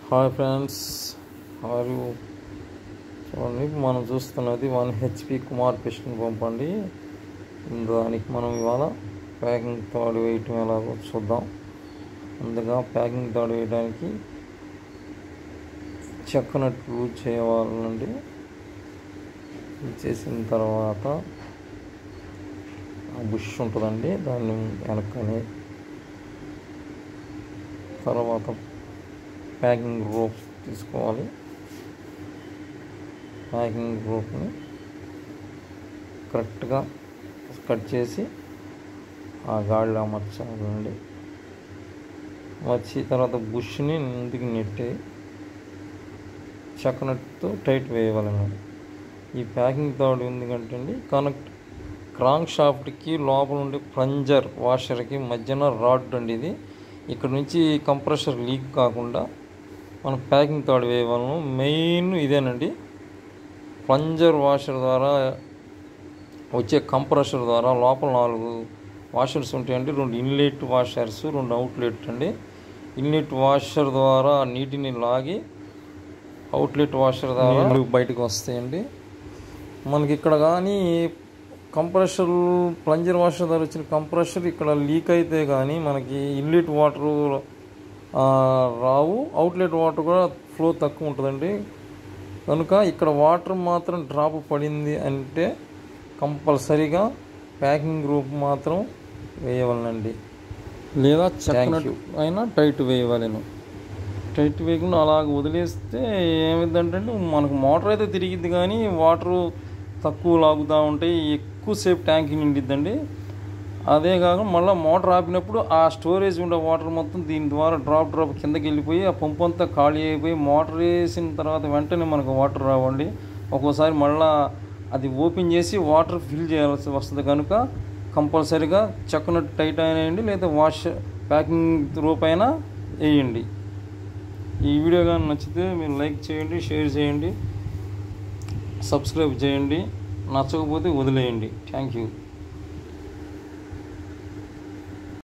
hi friends are you చూడండి మనం చూస్తున్నది one HP Kumar piston pump అండి దానికి మనం ఇవాళ ప్యాకింగ్ తాడు వేయటం ఎలాగో చూద్దాం ముందుగా ప్యాకింగ్ తాడు వేయడానికి చెక్కనట్లు చేయవాలండి చేసిన తర్వాత ఆ బుష్ ఉంటుందండి దాన్ని వెనక్కని తర్వాత ప్యాకింగ్ రోప్ తీసుకోవాలి ప్యాకింగ్ రోప్ని కరెక్ట్గా కట్ చేసి ఆ గాడిలో అమర్చాలండి వచ్చి తర్వాత బుష్ని ముందుకు నెట్టి చక్కనట్టుతో టైట్ వేయగలను ఈ ప్యాకింగ్ తాడు ఎందుకంటే అండి కనెక్ట్ క్రాంక్ షాఫ్ట్కి లోపల ఉండే ప్లంజర్ వాషర్కి మధ్యన రాడ్ అండి ఇది ఇక్కడ నుంచి కంప్రెషర్ లీక్ కాకుండా మనం ప్యాకింగ్ తాడు వేయగలను మెయిన్ ఇదేనండి ప్లంజర్ వాషర్ ద్వారా వచ్చే కంప్రెషర్ ద్వారా లోపల నాలుగు వాషర్స్ ఉంటాయండి రెండు ఇన్లెట్ వాషర్స్ రెండు అవుట్లెట్ అండి ఇన్లెట్ వాషర్ ద్వారా నీటిని లాగి అవుట్లెట్ వాషర్ ద్వారా నీళ్ళు బయటకు వస్తాయండి మనకి ఇక్కడ కానీ కంప్రెషర్ ప్లంజర్ వాషర్ ద్వారా వచ్చిన కంప్రెషర్ ఇక్కడ లీక్ అయితే కానీ మనకి ఇన్లెట్ వాటర్ రావు అవుట్లెట్ వాటర్ కూడా ఫ్లో తక్కువ ఉంటుందండి కనుక ఇక్కడ వాటర్ మాత్రం డ్రాప్ పడింది అంటే కంపల్సరీగా ప్యాకింగ్ గ్రూప్ మాత్రం వేయవలనండి లేదా చెక్కనట్టు అయినా టైట్ వేయవలను టైట్ వేయకుండా అలాగ వదిలేస్తే ఏమైందంటే మనకు మోటార్ అయితే తిరిగిద్ది కానీ వాటర్ తక్కువ లాగుతూ ఉంటాయి ఎక్కువసేపు ట్యాంక్ నిండిద్దండి అదే కాకుండా మళ్ళీ మోటార్ ఆపినప్పుడు ఆ స్టోరేజ్ ఉండే వాటర్ మొత్తం దీని ద్వారా డ్రాప్ డ్రాప్ కిందకి వెళ్ళిపోయి ఆ పంపు అంతా ఖాళీ అయిపోయి మోటార్ వేసిన తర్వాత వెంటనే మనకు వాటర్ రావండి ఒక్కోసారి మళ్ళీ అది ఓపెన్ చేసి వాటర్ ఫిల్ చేయాల్సి వస్తుంది కనుక కంపల్సరీగా చక్కనట్టు టైట్ అయినాయండి లేదా వాష్ ప్యాకింగ్ రూపైనా వేయండి ఈ వీడియో కానీ నచ్చితే మీరు లైక్ చేయండి షేర్ చేయండి సబ్స్క్రైబ్ చేయండి నచ్చకపోతే వదిలేయండి థ్యాంక్ యూ